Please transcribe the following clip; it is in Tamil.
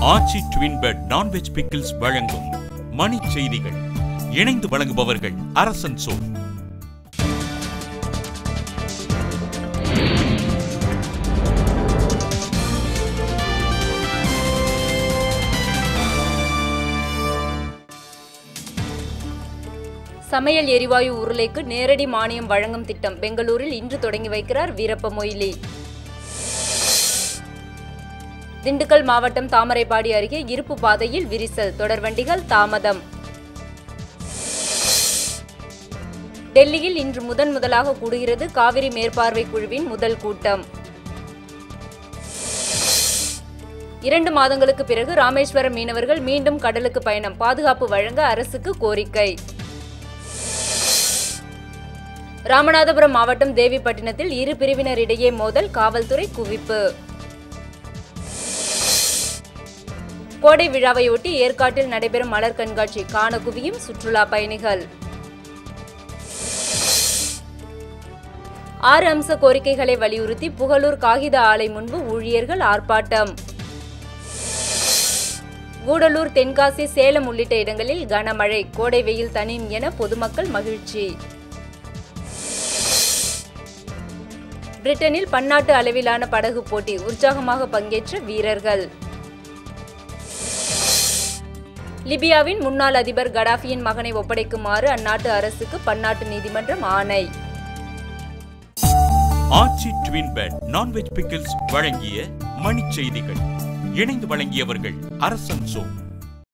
ஆச்சி ட்வின் பெட் நான்வெஜ் பிக்கிள்ஸ் வழங்கும் மணி செய்திகள் இணைந்து வழங்குபவர்கள் அரசன் சோ சமையல் எரிவாயு உருளைக்கு நேரடி மானியம் வழங்கும் திட்டம் பெங்களூரில் இன்று தொடங்கி வைக்கிறார் வீரப்ப மொய்லி திண்டுக்கல் மாவட்டம் தாமரைப்பாடி அருகே இருப்பு பாதையில் விரிசல் தொடர்வண்டிகள் தாமதம் டெல்லியில் இன்று முதன் முதலாக கூடுகிறது காவிரி மேற்பார்வை குழுவின் முதல் கூட்டம் இரண்டு மாதங்களுக்கு பிறகு ராமேஸ்வரம் மீனவர்கள் மீண்டும் கடலுக்கு பயணம் பாதுகாப்பு வழங்க அரசுக்கு கோரிக்கை ராமநாதபுரம் மாவட்டம் தேவிப்பட்டினத்தில் இரு பிரிவினரிடையே மோதல் காவல்துறை குவிப்பு கோடை விழாவையொட்டி ஏற்காட்டில் நடைபெறும் மலர் கண்காட்சி காண குவியும் சுற்றுலா பயணிகள் ஆறு அம்ச கோரிக்கைகளை வலியுறுத்தி புகழூர் காகித ஆலை முன்பு ஊழியர்கள் ஆர்ப்பாட்டம் கூடலூர் தென்காசி சேலம் உள்ளிட்ட இடங்களில் கனமழை கோடை வெயில் தனியும் என பொதுமக்கள் மகிழ்ச்சி பிரிட்டனில் பன்னாட்டு அளவிலான படகு போட்டி உற்சாகமாக பங்கேற்ற வீரர்கள் லிபியாவின் முன்னாள் அதிபர் கடாஃபியின் மகனை ஒப்படைக்குமாறு அந்நாட்டு அரசுக்கு பன்னாட்டு நீதிமன்றம் ஆணை Aachi twin bed non veg pickles வழங்கிய மணி செய்திகள் இணைந்து வழங்கியவர்கள் அரசன் சோ